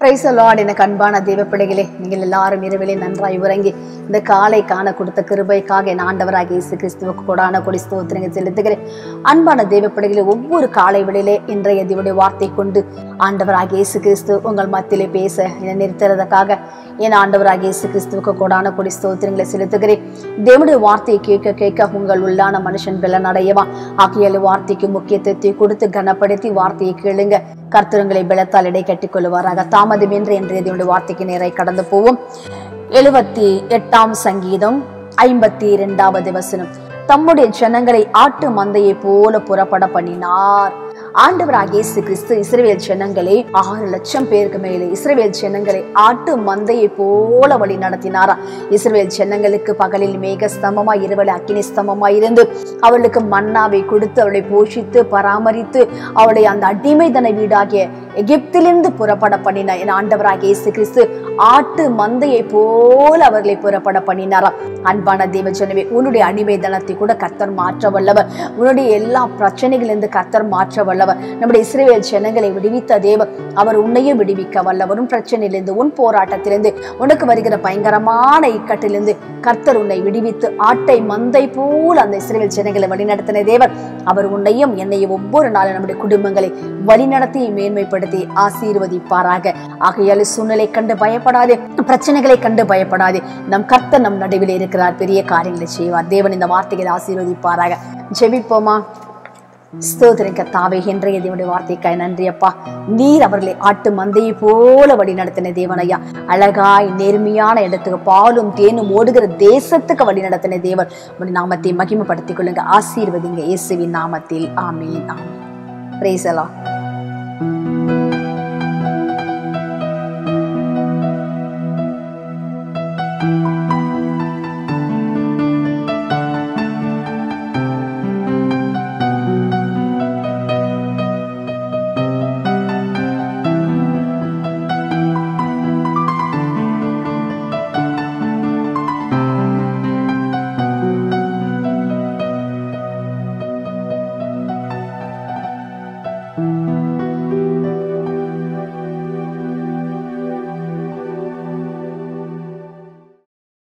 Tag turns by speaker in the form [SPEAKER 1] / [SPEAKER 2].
[SPEAKER 1] price Lord எனக்கு அன்பான தெய்வ பிள்ளைகளே நீங்கள் எல்லாரும் இரவிலே நன்றாய் உறங்கி இந்த காலை காண கொடுத்த கிருபைக்காக என் ஆண்டவராக இயேசு கிறிஸ்துவுக்கு கொடான கொடி ஸ்தோத்திரங்கள் செலுத்துகிறேன் அன்பான தெய்வ பிள்ளைகளே ஒவ்வொரு காலை வேளையிலே இன்றைய தேவனுடைய வார்த்தை கொண்டு ஆண்டவராக இயேசு கிறிஸ்து உங்கள் மத்தியிலே பேச என்னை நிறுத்துறதுக்காக என் ஆண்டவராக இயேசு கிறிஸ்துவுக்கு கொடான கொடி ஸ்தோத்திரங்களை செலுத்துகிறேன் தேவனுடைய வார்த்தையை கேட்க கேட்க உங்கள் உள்ளான மனுஷன் பலன் அடையவா ஆகியால வார்த்தைக்கு முக்கியத்துவத்தை கொடுத்து கனப்படுத்தி வார்த்தையை கேளுங்க கர்த்தருங்களை பலத்தால் இடை கட்டிக் கொள்வாராக தாமதம் என்று இன்றைய தேவனுடைய வார்த்தைக்கு நேராய் கடந்து போவோம் எழுபத்தி எட்டாம் சங்கீதம் ஐம்பத்தி இரண்டாவது வசனம் தம்முடைய ஜனங்களை ஆட்டு மந்தையை போல புறப்பட பண்ணினார் ஆண்டவராக இயேசு கிறிஸ்து இஸ்ரவேல் ஜனங்களை ஆறு லட்சம் பேருக்கு மேலே இஸ்ரவேல் ஜனங்களை ஆட்டு மந்தையை போல வழி நடத்தினாரா இஸ்ரவேல் ஜனங்களுக்கு பகலில் மேக ஸ்தம்பமா இரவலை அக்கினி ஸ்தம்பமா இருந்து அவளுக்கு மன்னாவை கொடுத்து அவளை போஷித்து பராமரித்து அவளை அந்த அடிமைதன வீடாகிய எகிப்திலிருந்து புறப்பட பண்ணின என் ஆண்டவராக இயேசு கிறிஸ்து ஆட்டு மந்தையை போல அவர்களை புறப்பட பண்ணினாராம் அன்பான தேவ ஜனமே உன்னுடைய அடிமைதனத்தை கூட கர்த்தர் மாற்ற வல்லவர் உன்னுடைய எல்லா பிரச்சனைகளிலிருந்து கர்த்தர் மாற்ற வல்லவர் நம்முடைய இஸ்ரவேல் ஜனங்களை விடுவித்த தேவன் அவர் உன்னையும் விடுவிக்க வல்லவர் உன் பிரச்சனையிலிருந்து உன் போராட்டத்திலிருந்து உனக்கு வருகிற பயங்கரமான இக்கட்டிலிருந்து கர்த்தர் உன்னை விடுவித்து ஆட்டை மந்தை போல் அந்த இஸ்ரவேல் ஜனங்களை வழிநடத்தின தேவர் அவர் உன்னையும் என்னையும் ஒவ்வொரு நாளும் நம்முடைய குடும்பங்களை வழிநடத்தி மேன்மைப்படுத்தி ஆசீர்வதிப்பாராக ஆகையால் சூழ்நிலை கண்டு பயப்படாதே பிரச்சனைகளை கண்டு பயப்படாதே நம் கர்த்தர் நம் நடுவில் இருக்கிறார் பெரிய காரியங்களை செய்வார் தேவன் இந்த வார்த்தைகளை ஆசீர்வதிப்பாராக ஜெபிப்போமா ஸ்தோத்திரம் கத்தாவே இன்றைய தேவனுடைய வார்த்தைக்காய் நன்றி அப்பா நீர் அவர்களை ஆட்டு மந்தையை போல வழி நடத்தின தேவனையா அழகாய் நேர்மையான இடத்துக்கு பாலும் தேனும் ஓடுகிற தேசத்துக்கு வழி நடத்தின தேவன் உடைய நாமத்தை மகிமைப்படுத்திக் கொள்ளுங்க ஆசீர்வதிங்க இயேசுவின் நாமத்தில் ஆமீன் ஆமீன் பிரேசலா